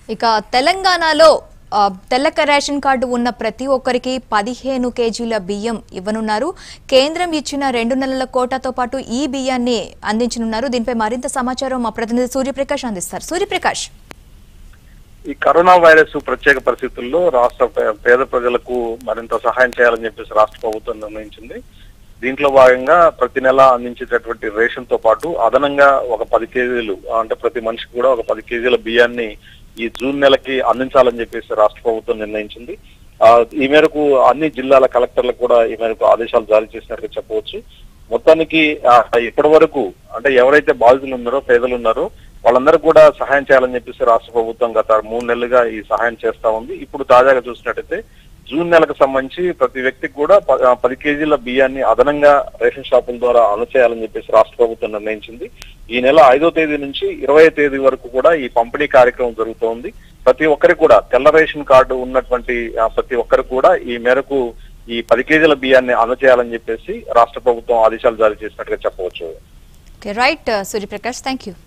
ఇక తెలంగాణలో ఆ, తెల్లక రేషన్ కార్డు ఉన్న ప్రతి ఒక్కరికి పదిహేను కేజీల బియ్యం ఇవ్వనున్నారు కేంద్రం ఇచ్చిన రెండు నెలల కోటాతో పాటు ఈ బియ్యాన్ని అందించనున్నారు దీనిపై మరింత సమాచారం మా ప్రతినిధి సూర్యప్రకాష్ అందిస్తారు సూర్యప్రకాష్ ఈ కరోనా వైరస్ ప్రత్యేక పరిస్థితుల్లో రాష్ట్ర పే- పేద ప్రజలకు మరింత సహాయం చేయాలని చెప్పేసి రాష్ట్ర ప్రభుత్వం నిర్ణయించింది దీంట్లో భాగంగా ప్రతి నెల అందించేటటువంటి రేషన్ తో పాటు అదనంగా ఒక పది కేజీలు అంటే ప్రతి మనిషికి కూడా ఒక పది కేజీల బియ్యాన్ని ఈ జూన్ నెలకి అందించాలని చెప్పేసి రాష్ట్ర ప్రభుత్వం నిర్ణయించింది ఆ, ఈ మేరకు అన్ని జిల్లాల కలెక్టర్లకు కూడా ఈ మేరకు ఆదేశాలు జారీ చేసినట్టుగా చెప్పవచ్చు మొత్తానికి ఆ, ఇప్పటి వరకు అంటే ఎవరైతే బాధితులు ఉన్నారో పేదలు ఉన్నారో వాళ్ళందరూ కూడా సహాయం చేయాలని చెప్పేసి రాష్ట్ర ప్రభుత్వం గత మూడు నెలలుగా ఈ సహాయం చేస్తా ఉంది ఇప్పుడు తాజాగా చూసినట్టయితే జూన్ నెలకు సంబంధించి ప్రతి వ్యక్తికి కూడా ప- ఆ, పది కేజీల బియ్యాన్ని అదనంగా రేషన్ షాపుల ద్వారా అందచేయాలని చెప్పేసి రాష్ట్ర ప్రభుత్వం నిర్ణయించింది ఈ నెల ఐదో తేదీ నుంచి ఇరవై తేదీ వరకు కూడా ఈ పంపిణీ కార్యక్రమం జరుగుతోంది ప్రతి ఒక్కరికి కూడా తెల్ల రేషన్ కార్డు ఉన్నటువంటి ఆ, ప్రతి ఒక్కరికి కూడా ఈ మేరకు ఈ పది కేజీల బియ్యాన్ని అందచేయాలని చెప్పేసి రాష్ట్ర ప్రభుత్వం ఆదేశాలు జారీ చేసినట్టుగా చెప్పవచ్చు okay right Suryaprakash thank you